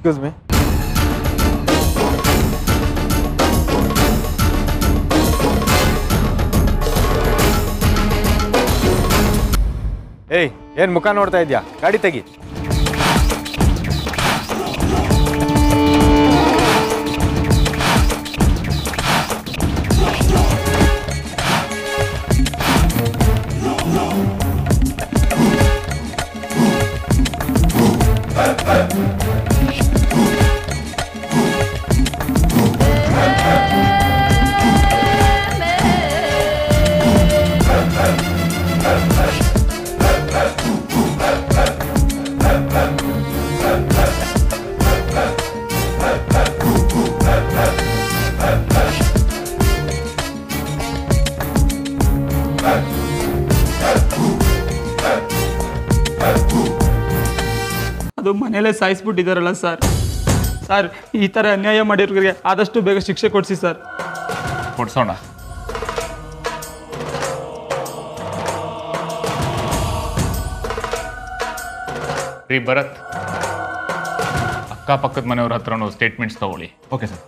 excuse me ಏಯ್ ಏನು ಮುಖ ನೋಡ್ತಾ ಇದ್ಯಾ ಗಾಡಿ ತೆಗಿ ಅದು ಮನೇಲೇ ಸಾಯಿಸ್ಬಿಟ್ಟಿದ್ದಾರಲ್ಲ ಸರ್ ಸರ್ ಈ ಥರ ಅನ್ಯಾಯ ಮಾಡಿರೋರಿಗೆ ಆದಷ್ಟು ಬೇಗ ಶಿಕ್ಷೆ ಕೊಡಿಸಿ ಸರ್ ಕೊಡ್ಸೋಣ ರೀ ಭರತ್ ಅಕ್ಕಪಕ್ಕದ ಮನೆಯವ್ರ ಹತ್ರನೂ ಸ್ಟೇಟ್ಮೆಂಟ್ಸ್ ತಗೊಳ್ಳಿ ಓಕೆ ಸರ್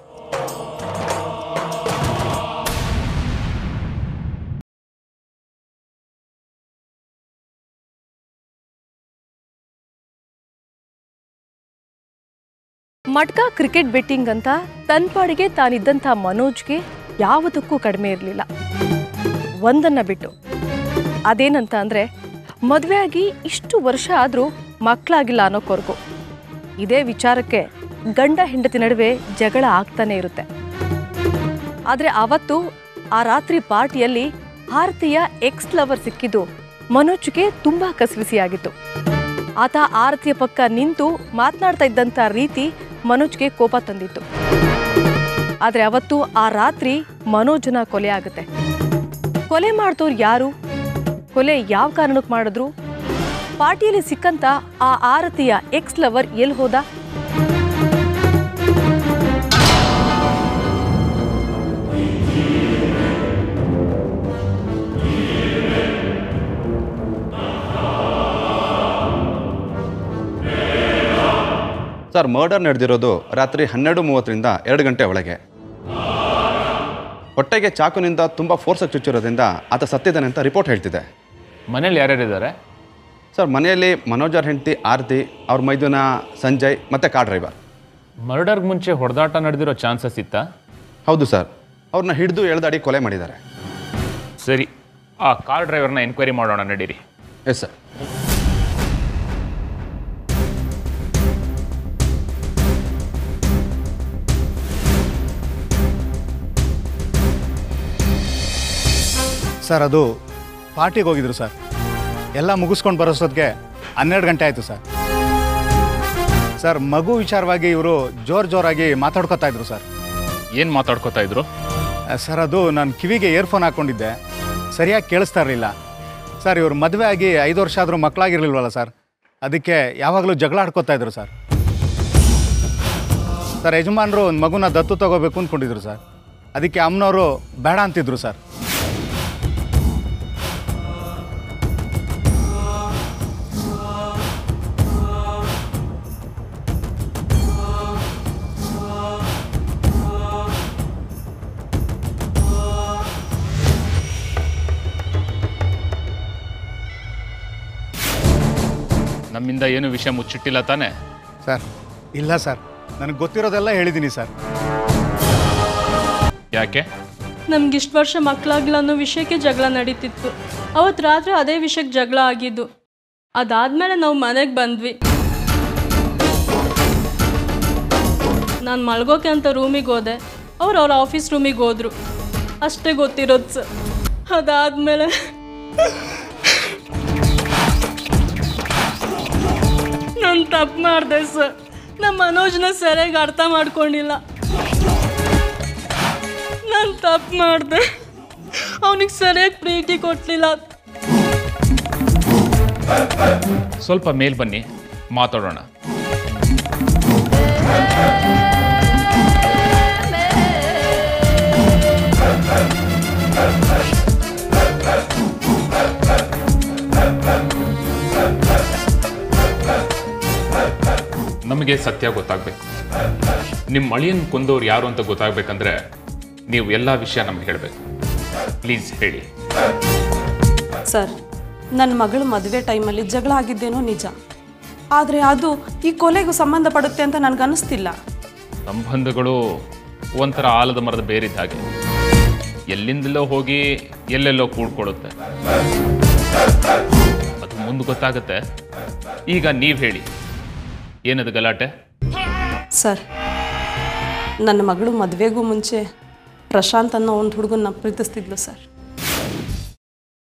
ಮಡ್ಕ ಕ್ರಿಕೆಟ್ ಬೆಟ್ಟಿಂಗ್ ಅಂತ ತನ್ನ ಪಾಡಿಗೆ ತಾನಿದ್ದಂಥ ಮನೋಜ್ಗೆ ಯಾವುದಕ್ಕೂ ಕಡಿಮೆ ಇರಲಿಲ್ಲ ಒಂದನ್ನ ಬಿಟ್ಟು ಅದೇನಂತ ಅಂದರೆ ಮದುವೆ ಆಗಿ ಇಷ್ಟು ವರ್ಷ ಆದರೂ ಮಕ್ಕಳಾಗಿಲ್ಲ ಅನ್ನೋ ಕೊರಗು ಇದೇ ವಿಚಾರಕ್ಕೆ ಗಂಡ ಹೆಂಡತಿ ನಡುವೆ ಜಗಳ ಆಗ್ತಾನೆ ಇರುತ್ತೆ ಆದರೆ ಅವತ್ತು ಆ ರಾತ್ರಿ ಪಾರ್ಟಿಯಲ್ಲಿ ಆರತಿಯ ಎಕ್ಸ್ ಲವರ್ ಸಿಕ್ಕಿದ್ದು ಮನೋಜ್ಗೆ ತುಂಬಾ ಕಸಿವಿಸಿಯಾಗಿತ್ತು ಆತ ಆರತಿಯ ಪಕ್ಕ ನಿಂತು ಮಾತನಾಡ್ತಾ ಇದ್ದಂಥ ರೀತಿ ಮನೋಜ್ಗೆ ಕೋಪ ತಂದಿತ್ತು ಆದರೆ ಅವತ್ತು ಆ ರಾತ್ರಿ ಮನೋಜನ ಕೊಲೆ ಆಗುತ್ತೆ ಕೊಲೆ ಮಾಡಿದವ್ರು ಯಾರು ಕೊಲೆ ಯಾವ ಕಾರಣಕ್ಕೆ ಮಾಡಿದ್ರು ಪಾರ್ಟಿಯಲ್ಲಿ ಸಿಕ್ಕಂತ ಆ ಆರತಿಯ ಎಕ್ಸ್ ಲವರ್ ಎಲ್ಲಿ ಹೋದ ಸರ್ ಮರ್ಡರ್ ನಡೆದಿರೋದು ರಾತ್ರಿ ಹನ್ನೆರಡು ಮೂವತ್ತರಿಂದ ಎರಡು ಗಂಟೆ ಒಳಗೆ ಹೊಟ್ಟೆಗೆ ಚಾಕುನಿಂದ ತುಂಬ ಫೋರ್ಸಾಗಿ ಚುಚ್ಚಿರೋದ್ರಿಂದ ಆತ ಸತ್ತಿದ್ದಾನೆ ಅಂತ ರಿಪೋರ್ಟ್ ಹೇಳ್ತಿದೆ ಮನೇಲಿ ಯಾರ್ಯಾರಿದ್ದಾರೆ ಸರ್ ಮನೆಯಲ್ಲಿ ಮನೋಜರ್ ಹೆಂಡತಿ ಆರತಿ ಅವ್ರ ಮೈದುನ ಸಂಜಯ್ ಮತ್ತು ಕಾರ್ ಡ್ರೈವರ್ ಮರ್ಡರ್ಗೆ ಮುಂಚೆ ಹೊಡೆದಾಟ ನಡೆದಿರೋ ಚಾನ್ಸಸ್ ಇತ್ತಾ ಹೌದು ಸರ್ ಅವ್ರನ್ನ ಹಿಡಿದು ಎಳ್ದಾಡಿ ಕೊಲೆ ಮಾಡಿದ್ದಾರೆ ಸರಿ ಆ ಕಾರ್ ಡ್ರೈವರ್ನ ಎನ್ಕ್ವೈರಿ ಮಾಡೋಣ ನಡೀರಿ ಎಸ್ ಸರ್ ಸರ್ ಅದು ಪಾರ್ಟಿಗೆ ಹೋಗಿದ್ರು ಸರ್ ಎಲ್ಲ ಮುಗಿಸ್ಕೊಂಡು ಬರೋಷ್ಟೊತ್ತಿಗೆ ಹನ್ನೆರಡು ಗಂಟೆ ಆಯಿತು ಸರ್ ಸರ್ ಮಗು ವಿಚಾರವಾಗಿ ಇವರು ಜೋರು ಜೋರಾಗಿ ಮಾತಾಡ್ಕೊತಾ ಇದ್ರು ಸರ್ ಏನು ಮಾತಾಡ್ಕೋತಾ ಇದ್ರು ಸರ್ ಅದು ನಾನು ಕಿವಿಗೆ ಇಯರ್ಫೋನ್ ಹಾಕ್ಕೊಂಡಿದ್ದೆ ಸರಿಯಾಗಿ ಕೇಳಿಸ್ತಾ ಇರಲಿಲ್ಲ ಸರ್ ಇವ್ರು ಮದುವೆ ಆಗಿ ಐದು ವರ್ಷ ಆದರೂ ಮಕ್ಕಳಾಗಿರ್ಲಿಲ್ವಲ್ಲ ಸರ್ ಅದಕ್ಕೆ ಯಾವಾಗಲೂ ಜಗಳ ಆಡ್ಕೊತಾ ಇದ್ರು ಸರ್ ಸರ್ ಯಜಮಾನರು ಒಂದು ಮಗುನ ದತ್ತು ತಗೋಬೇಕು ಅಂದ್ಕೊಂಡಿದ್ರು ಸರ್ ಅದಕ್ಕೆ ಅಮ್ಮನವರು ಬೇಡ ಅಂತಿದ್ರು ಸರ್ ನಮ್ಮಿಂದ ಏನು ವಿಷಯ ಮುಚ್ಚಿಟ್ಟಿಲ್ಲ ತಾನೇ ಸರ್ ಇಲ್ಲ ಸರ್ ನನಗೆ ಗೊತ್ತಿರೋದೆಲ್ಲ ಹೇಳಿದ್ದೀನಿ ಸರ್ ಯಾಕೆ ನಮ್ಗೆ ಇಷ್ಟು ವರ್ಷ ಮಕ್ಕಳಾಗಿಲ್ಲ ಅನ್ನೋ ವಿಷಯಕ್ಕೆ ಜಗಳ ನಡೀತಿತ್ತು ಅವತ್ತು ರಾತ್ರಿ ಅದೇ ವಿಷಯಕ್ಕೆ ಜಗಳ ಆಗಿದ್ದು ಅದಾದ್ಮೇಲೆ ನಾವು ಮನೆಗೆ ಬಂದ್ವಿ ನಾನು ಮಲ್ಗೋಕೆ ಅಂತ ರೂಮಿಗೆ ಹೋದೆ ಅವ್ರು ಅವ್ರ ಆಫೀಸ್ ರೂಮಿಗೆ ಹೋದ್ರು ಅಷ್ಟೇ ಗೊತ್ತಿರೋದು ಸರ್ ಅದಾದ್ಮೇಲೆ ನಾನು ತಪ್ಪು ಮಾಡಿದೆ ಸರ್ ನಮ್ಮ ಮನೋಜ್ನ ಸರಿಯಾಗಿ ಅರ್ಥ ಮಾಡ್ಕೊಂಡಿಲ್ಲ ನಾನು ತಪ್ಪು ಮಾಡಿದೆ ಅವನಿಗೆ ಸರಿಯಾಗಿ ಪ್ರೀತಿ ಕೊಡಲಿಲ್ಲ ಸ್ವಲ್ಪ ಮೇಲ್ ಬನ್ನಿ ಮಾತಾಡೋಣ ನಮಗೆ ಸತ್ಯ ಗೊತ್ತಾಗಬೇಕು ನಿಮ್ಮ ಅಳಿಯನ್ ಕೊಂದವ್ರು ಯಾರು ಅಂತ ಗೊತ್ತಾಗಬೇಕಂದ್ರೆ ನೀವು ಎಲ್ಲ ವಿಷಯ ನಮ್ಗೆ ಹೇಳಬೇಕು ಪ್ಲೀಸ್ ಹೇಳಿ ಸರ್ ನನ್ನ ಮಗಳ ಮದುವೆ ಟೈಮಲ್ಲಿ ಜಗಳ ಆಗಿದ್ದೇನೋ ನಿಜ ಆದರೆ ಅದು ಈ ಕೊಲೆಗೂ ಸಂಬಂಧಪಡುತ್ತೆ ಅಂತ ನನಗನ್ನಿಸ್ತಿಲ್ಲ ಸಂಬಂಧಗಳು ಒಂಥರ ಆಲದ ಮರದ ಬೇರಿದ್ದ ಹಾಗೆ ಎಲ್ಲಿಂದಲೋ ಹೋಗಿ ಎಲ್ಲೆಲ್ಲೋ ಕೂಡ್ಕೊಳ್ಳುತ್ತೆ ಅದು ಮುಂದೆ ಗೊತ್ತಾಗುತ್ತೆ ಈಗ ನೀವು ಹೇಳಿ ಏನದು ಗಲಾಟೆ ಸರ್ ನನ್ನ ಮಗಳು ಮದುವೆಗೂ ಮುಂಚೆ ಪ್ರಶಾಂತ್ ಅನ್ನೋ ಒಂದು ಹುಡುಗನ್ನ ಪ್ರೀತಿಸ್ತಿದ್ಲು ಸರ್